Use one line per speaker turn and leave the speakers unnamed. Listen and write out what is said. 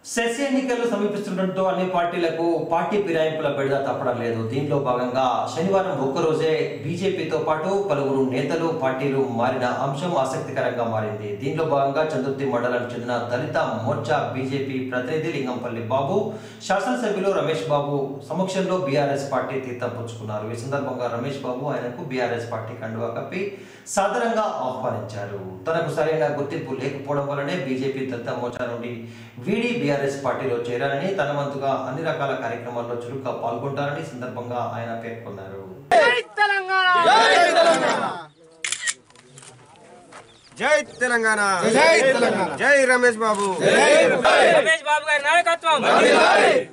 cess ఎన్నికలు సమీపిస్తుండటంతో అన్ని పార్టీలకు పార్టీ ఫిరాయింపుల బెడద తప్పడం లేదు దీనిలో భాగంగా శనివారం ఒక్కరోజే బీజేపీతో పాటు పలువురు నేతలు పార్టీలు మారిన అంశం ఆసక్తికరంగా మారింది దీనిలో భాగంగా చందుర్తి మండలానికి చెందిన దళిత మోర్చా బీజేపీ ప్రతినిధి లింగంపల్లి బాబు శాసనసభ్యులు రమేష్ బాబు సమక్షంలో బీఆర్ఎస్ పార్టీ తీర్థం పుచ్చుకున్నారు ఈ సందర్భంగా రమేష్ బాబు ఆయనకు బీఆర్ఎస్ పార్టీ కండువా కప్పి సాదరంగా ఆహ్వానించారు తనకు సరైన గుర్తింపు లేకపోవడం వల్లనే బీజేపీ దళిత మోర్చా నుండి వీడి బీఆర్ఎస్ పార్టీలో చేరారని తన వంతుగా అన్ని రకాల కార్యక్రమాల్లో చురుగ్గా పాల్గొంటారని ఈ సందర్భంగా ఆయన పేర్కొన్నారు
జై తెలంగాణ జై తెలంగాణ జై రమేష్ బాబు
రమేష్ బాబు గారి నాయకత్వం